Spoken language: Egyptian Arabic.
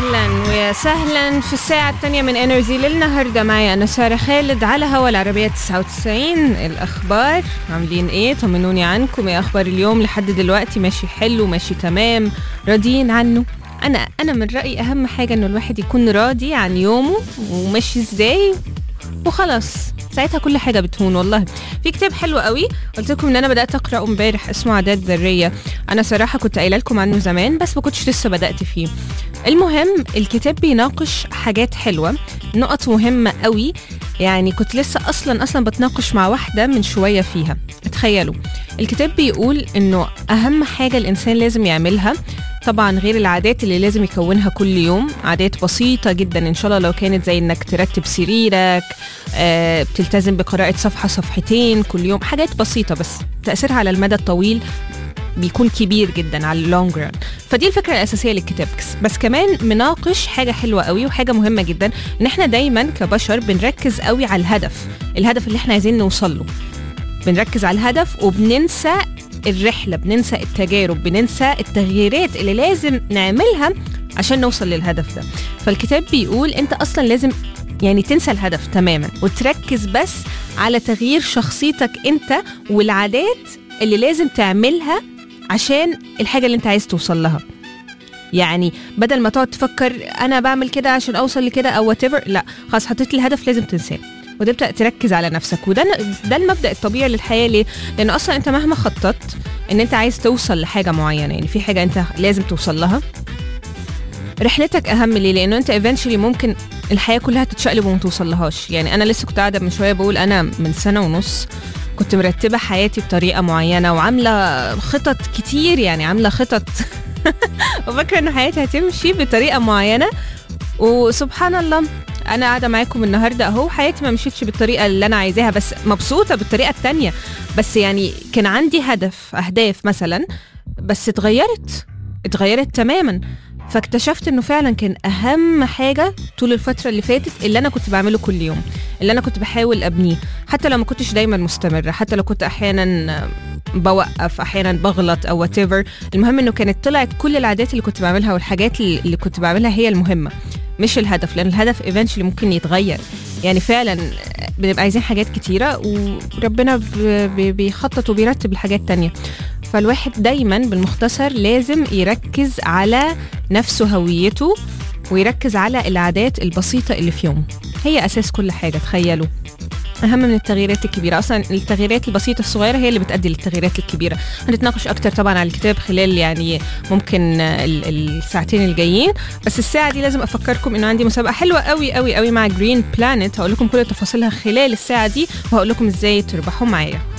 اهلا ويا سهلا في الساعة الثانية من انرجي للنهاردة معي انا سارة خالد على هوا العربية 99 الاخبار عاملين ايه طمنوني عنكم ايه اخبار اليوم لحد دلوقتي ماشي حلو ماشي تمام راضيين عنه انا انا من رأيي اهم حاجة انه الواحد يكون راضي عن يومه وماشي ازاي وخلاص ساعتها كل حاجه بتهون والله في كتاب حلو قوي قلت لكم ان انا بدات اقراه امبارح اسمه عادات ذريه انا صراحه كنت قايله لكم عنه زمان بس ما كنتش لسه بدات فيه المهم الكتاب بيناقش حاجات حلوه نقط مهمه قوي يعني كنت لسه اصلا اصلا بتناقش مع واحده من شويه فيها تخيلوا الكتاب بيقول انه اهم حاجه الانسان لازم يعملها طبعا غير العادات اللي لازم يكونها كل يوم عادات بسيطة جدا إن شاء الله لو كانت زي إنك ترتب سريرك آه، بتلتزم بقراءة صفحة صفحتين كل يوم حاجات بسيطة بس تأثيرها على المدى الطويل بيكون كبير جدا على اللونج ران فدي الفكره الاساسيه للكتاب بس, بس كمان مناقش حاجه حلوه قوي وحاجه مهمه جدا ان احنا دايما كبشر بنركز قوي على الهدف الهدف اللي احنا عايزين نوصل له بنركز على الهدف وبننسى الرحلة بننسى التجارب بننسى التغييرات اللي لازم نعملها عشان نوصل للهدف ده فالكتاب بيقول انت اصلا لازم يعني تنسى الهدف تماما وتركز بس على تغيير شخصيتك انت والعادات اللي لازم تعملها عشان الحاجة اللي انت عايز توصل لها يعني بدل ما تقعد تفكر انا بعمل كده عشان اوصل لكده او وات لا خلاص حطيت الهدف لازم تنساه وتبدا تركز على نفسك وده ده المبدا الطبيعي للحياه ليه؟ لان اصلا انت مهما خططت ان انت عايز توصل لحاجه معينه يعني في حاجه انت لازم توصل لها رحلتك اهم ليه؟ لانه انت ايفنشولي ممكن الحياه كلها تتشقلب وما توصل لهاش يعني انا لسه كنت قاعده من شويه بقول انا من سنه ونص كنت مرتبه حياتي بطريقه معينه وعامله خطط كتير يعني عامله خطط وفاكره ان حياتي هتمشي بطريقه معينه وسبحان الله انا قاعده معاكم النهارده اهو حياتي ما مشيتش بالطريقه اللي انا عايزاها بس مبسوطه بالطريقه التانية بس يعني كان عندي هدف اهداف مثلا بس اتغيرت اتغيرت تماما فاكتشفت انه فعلا كان اهم حاجه طول الفتره اللي فاتت اللي انا كنت بعمله كل يوم اللي انا كنت بحاول ابنيه حتى لو ما كنتش دايما مستمره حتى لو كنت احيانا بوقف احيانا بغلط او وات المهم انه كانت طلعت كل العادات اللي كنت بعملها والحاجات اللي كنت بعملها هي المهمه مش الهدف لان الهدف ايفنشلي ممكن يتغير يعني فعلا بنبقى عايزين حاجات كتيرة وربنا بيخطط وبيرتب الحاجات تانية فالواحد دايما بالمختصر لازم يركز على نفسه هويته ويركز على العادات البسيطة اللي في يومه هي أساس كل حاجة تخيلوا اهم من التغييرات الكبيره اصلا التغييرات البسيطه الصغيره هي اللي بتؤدي للتغييرات الكبيره هنتناقش اكتر طبعا على الكتاب خلال يعني ممكن الساعتين الجايين بس الساعه دي لازم افكركم انه عندي مسابقه حلوه قوي قوي قوي مع جرين بلانت هقول لكم كل تفاصيلها خلال الساعه دي وهقول لكم ازاي تربحوا معايا